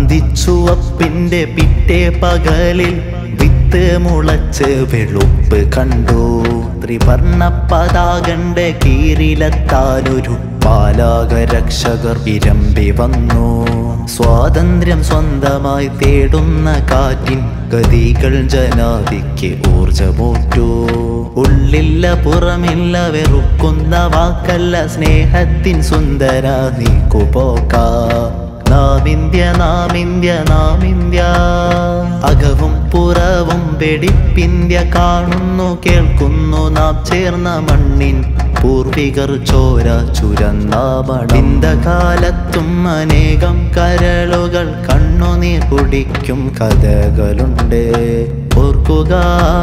അന്തിച്ചുവപ്പിന്റെ പിറ്റേ പകലിൽ വിത്ത് മുളച്ച് വെളുപ്പ് കണ്ടു ത്രിവർണ പതാകന്റെ കീറിലെത്താനൊരു പാലാക രക്ഷകർ ഇരമ്പി വന്നു സ്വാതന്ത്ര്യം സ്വന്തമായി തേടുന്ന കാറ്റിൻ ഗതികൾ ജനാതിക്ക് ഊർജമൂറ്റു ഉള്ളില്ല പുറമില്ല വെറുക്കുന്ന വാക്കല്ല സ്നേഹത്തിൻ സുന്ദര നീക്കുപോക്ക നാമിന്ത്യ നാമിന്ത്യ നാമിന്ത്യ അകവും പുറവും വെടിപ്പിന്ത്യ കാണുന്നു കേൾക്കുന്നു നാം ചേർന്ന മണ്ണിൻ പൂർവികർ ചോര ചുരന്ന മണിന്ത കാലത്തും അനേകം കരളുകൾ കണ്ണുനീർ കുടിക്കും കഥകളുണ്ട് ഓർക്കുക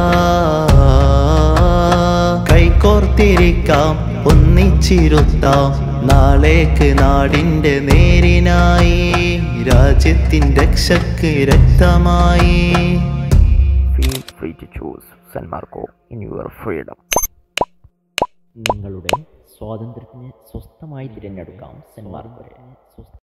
കൈകോർത്തിരിക്കാം ഒന്നിച്ചിരുത്താം നാളേക്ക് നാടിൻ്റെ നേരിനായി രാജ്യത്തിൻ രക്ഷക്ക് രക്തമായി Feel free to choose San Marco in your freedom. നിങ്ങളുടെ സ്വാതന്ത്ര്യത്തിന് സ്വസ്ഥമായി തിരഞ്ഞെടുക്കാം സെൻമാർക്കോ